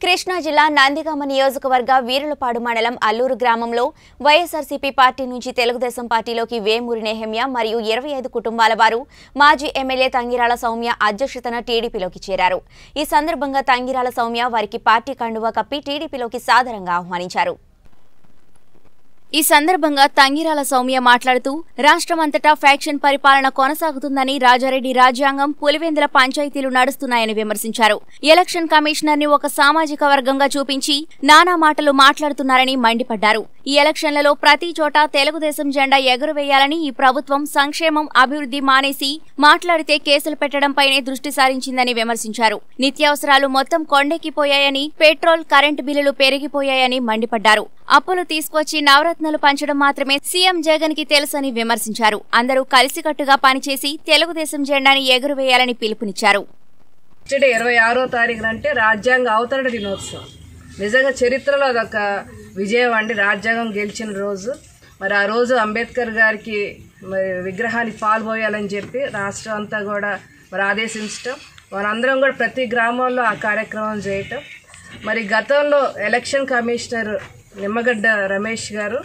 కృష్ణా జిల్లా నందిగామ నియోజకవర్గ వీరులపాడు మండలం అల్లూరు గ్రామంలో వైఎస్ఆర్సీపీ పార్టీ నుంచి తెలుగుదేశం పార్టీలోకి వేమూరి నెహమ్య మరియు ఇరవై ఐదు కుటుంబాల వారు మాజీ ఎమ్మెల్యే తంగిరాల సౌమ్య అధ్యక్షతన టీడీపీలోకి చేరారు ఈ సందర్భంగా తంగిరాల సౌమ్య వారికి పార్టీ కండువా కప్పి టీడీపీలోకి సాదరంగా ఆహ్వానించారు ఈ సందర్భంగా తంగిరాల సౌమ్య మాట్లాడుతూ రాష్ట్రమంతటా ఫ్యాక్షన్ పరిపాలన కొనసాగుతుందని రాజారెడ్డి రాజ్యాంగం పులివెందుల పంచాయతీలు నడుస్తున్నాయని విమర్శించారు ఎలక్షన్ కమిషనర్ ని ఒక సామాజిక వర్గంగా చూపించి నానా మాటలు మాట్లాడుతున్నారని మండిపడ్డారు ఈ ఎలక్షన్లలో ప్రతి చోట తెలుగుదేశం జెండా ఎగురవేయాలని ఈ ప్రభుత్వం సంక్షేమం అభివృద్ధి మానేసి మాట్లాడితే కేసులు పెట్టడంపైనే దృష్టి సారించిందని విమర్శించారు నిత్యావసరాలు మొత్తం కొండెక్కిపోయాయని పెట్రోల్ కరెంటు బిల్లులు పెరిగిపోయాయని మండిపడ్డారు అప్పులు తీసుకొచ్చి నవరత్నాలు పంచడం మాత్రమే సీఎం జగన్ కి తెలుసని విమర్శించారు అందరూ కలిసికట్టుగా పనిచేసి తెలుగుదేశం జెండాని ఎగురవేయాలని పిలుపునిచ్చారు వచ్చేటి ఇరవై ఆరో తారీఖున అంటే రాజ్యాంగ అవతరణ దినోత్సవం నిజంగా చరిత్రలో అదొక విజయం అండి రాజ్యాంగం గెలిచిన రోజు మరి ఆ రోజు అంబేద్కర్ గారికి మరి విగ్రహానికి పాల్పోయాలని చెప్పి రాష్ట్రం అంతా కూడా మరి ఆదేశించటం మనందరం కూడా ప్రతి గ్రామంలో ఆ కార్యక్రమం చేయటం మరి గతంలో ఎలక్షన్ కమిషనర్ నిమ్మగడ్డ రమేష్ గారు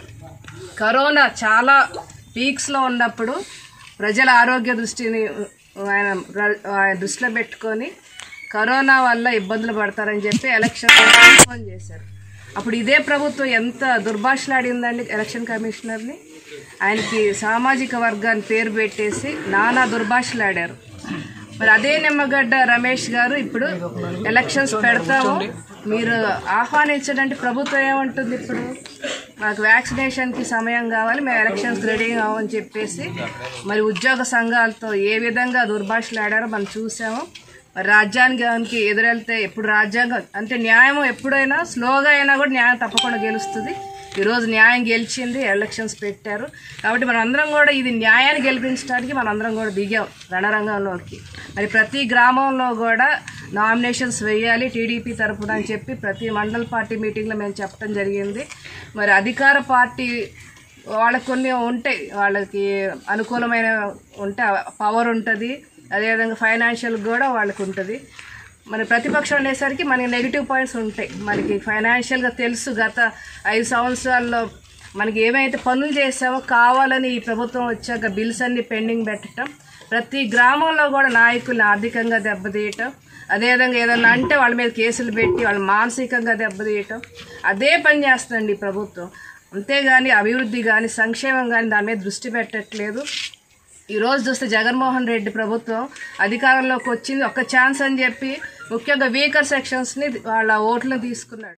కరోనా చాలా పీక్స్లో ఉన్నప్పుడు ప్రజల ఆరోగ్య దృష్టిని ఆయన ఆయన దృష్టిలో పెట్టుకొని కరోనా వల్ల ఇబ్బందులు పడతారని చెప్పి ఎలక్షన్ ఫోన్ చేశారు అప్పుడు ఇదే ప్రభుత్వం ఎంత దుర్భాషలాడిందండి ఎలక్షన్ కమిషనర్ని ఆయనకి సామాజిక వర్గాన్ని పేరు పెట్టేసి నానా దుర్భాషలాడారు మరి అదే నిమ్మగడ్డ రమేష్ గారు ఇప్పుడు ఎలక్షన్స్ పెడతాము మీరు ఆహ్వానించడానికి ప్రభుత్వం ఏమంటుంది ఇప్పుడు మాకు వ్యాక్సినేషన్కి సమయం కావాలి మేము ఎలక్షన్స్ రెడీ కావని చెప్పేసి మరి ఉద్యోగ సంఘాలతో ఏ విధంగా దుర్భాషలాడారో మనం చూసాము మరి రాజ్యాంగానికి ఎదురెళ్తే ఎప్పుడు రాజ్యాంగం అంటే న్యాయం ఎప్పుడైనా స్లోగా అయినా కూడా న్యాయం తప్పకుండా గెలుస్తుంది ఈరోజు న్యాయం గెలిచింది ఎలక్షన్స్ పెట్టారు కాబట్టి మనం అందరం కూడా ఇది న్యాయాన్ని గెలిపించడానికి మనం అందరం కూడా దిగాం రణరంగంలోకి మరి ప్రతి గ్రామంలో కూడా నామినేషన్స్ వేయాలి టీడీపీ తరపున అని చెప్పి ప్రతి మండల పార్టీ మీటింగ్లో మేము చెప్పడం జరిగింది మరి అధికార పార్టీ వాళ్ళకి కొన్ని ఉంటాయి వాళ్ళకి అనుకూలమైన ఉంటే పవర్ ఉంటుంది అదేవిధంగా ఫైనాన్షియల్ కూడా వాళ్ళకి ఉంటుంది మన ప్రతిపక్షం అనేసరికి మనకి నెగిటివ్ పాయింట్స్ ఉంటాయి మనకి ఫైనాన్షియల్గా తెలుసు గత ఐదు సంవత్సరాల్లో మనకి ఏమైతే పనులు చేసామో కావాలని ఈ ప్రభుత్వం వచ్చాక బిల్స్ అన్ని పెండింగ్ పెట్టడం ప్రతి గ్రామంలో కూడా నాయకుల్ని ఆర్థికంగా దెబ్బతీయటం అదేవిధంగా ఏదన్నా అంటే వాళ్ళ మీద కేసులు పెట్టి వాళ్ళు మానసికంగా దెబ్బతీయటం అదే పని చేస్తుందండి ఈ ప్రభుత్వం అంతేగాని అభివృద్ధి కానీ సంక్షేమం కానీ దాని మీద దృష్టి పెట్టట్లేదు ఈ రోజు చూస్తే జగన్మోహన్ రెడ్డి ప్రభుత్వం అధికారంలోకి వచ్చింది ఒక్క ఛాన్స్ అని చెప్పి ముఖ్యంగా వీకర్ సెక్షన్స్ని వాళ్ళ ఓట్లను తీసుకున్నాడు